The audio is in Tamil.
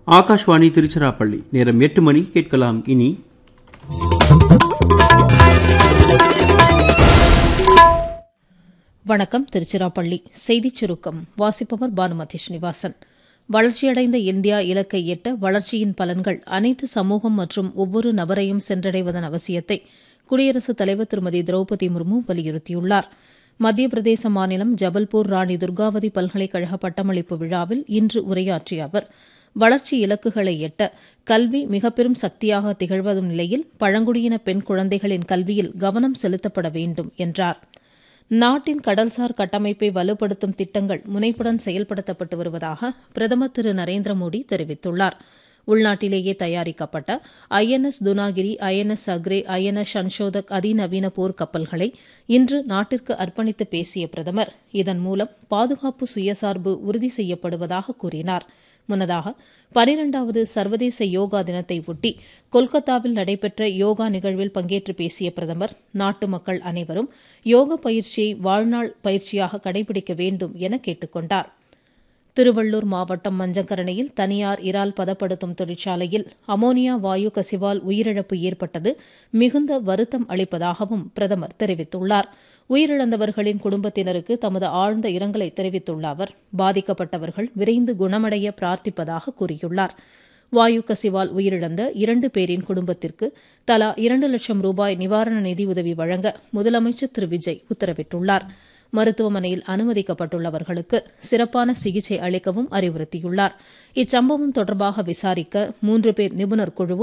ஆகாஷ்வாணி திருச்சிராப்பள்ளி நேரம் எட்டு மணி கேட்கலாம் இனி வணக்கம் திருச்சிராப்பள்ளி செய்திச் சுருக்கம் வாசிப்பவர் பானுமதி ஸ்ரீனிவாசன் வளர்ச்சியடைந்த இந்தியா இலக்கை எட்ட வளர்ச்சியின் பலன்கள் அனைத்து சமூகம் மற்றும் ஒவ்வொரு நபரையும் சென்றடைவதன் அவசியத்தை குடியரசுத் தலைவர் திருமதி திரௌபதி முர்மு வலியுறுத்தியுள்ளார் மத்திய பிரதேச மாநிலம் ஜபல்பூர் ராணி துர்காவதி பல்கலைக்கழக பட்டமளிப்பு விழாவில் இன்று உரையாற்றிய அவர் வளர்ச்சி இலக்குகளை எட்ட கல்வி மிகப்பெரும் சக்தியாக திகழ்வதும் நிலையில் பழங்குடியின பெண் குழந்தைகளின் கல்வியில் கவனம் செலுத்தப்பட வேண்டும் என்றார் நாட்டின் கடல்சார் கட்டமைப்பை வலுப்படுத்தும் திட்டங்கள் முனைப்புடன் செயல்படுத்தப்பட்டு வருவதாக பிரதமர் திரு நரேந்திர மோடி தெரிவித்துள்ளார் உள்நாட்டிலேயே தயாரிக்கப்பட்ட INS Dunagiri INS Agray INS Sanshodhak அதிநவீன போர் கப்பல்களை இன்று நாட்டிற்கு அர்ப்பணித்து பேசிய பிரதமர் இதன் மூலம் பாதுகாப்பு சுயசார்பு உறுதி செய்யப்படுவதாக கூறினார் முன்னதாக பனிரெண்டாவது சர்வதேச யோகா தினத்தை ஒட்டி கொல்கத்தாவில் நடைபெற்ற யோகா நிகழ்வில் பங்கேற்று பேசிய பிரதமர் நாட்டு மக்கள் அனைவரும் யோக பயிற்சியை வாழ்நாள் பயிற்சியாக கடைபிடிக்க வேண்டும் என கேட்டுக் கொண்டார் திருவள்ளூர் மாவட்டம் மஞ்சக்கரணையில் தனியார் இறால் பதப்படுத்தும் தொழிற்சாலையில் அமோனியா வாயு கசிவால் உயிரிழப்பு ஏற்பட்டது மிகுந்த வருத்தம் அளிப்பதாகவும் பிரதமர் தெரிவித்துள்ளார் உயிரிழந்தவர்களின் குடும்பத்தினருக்கு தமது ஆழ்ந்த இரங்கலை தெரிவித்துள்ள அவர் பாதிக்கப்பட்டவர்கள் விரைந்து குணமடைய பிரார்த்திப்பதாக கூறியுள்ளார் வாயு கசிவால் உயிரிழந்த இரண்டு பேரின் குடும்பத்திற்கு தலா இரண்டு லட்சம் ரூபாய் நிவாரண நிதியுதவி வழங்க முதலமைச்சர் திரு விஜய் உத்தரவிட்டுள்ளார் மருத்துவமனையில் அனுமதிக்கப்பட்டுள்ளவர்களுக்கு சிறப்பான சிகிச்சை அளிக்கவும் அறிவுறுத்தியுள்ளார் இச்சம்பவம் தொடர்பாக விசாரிக்க மூன்று பேர் நிபுணர் குழுவும்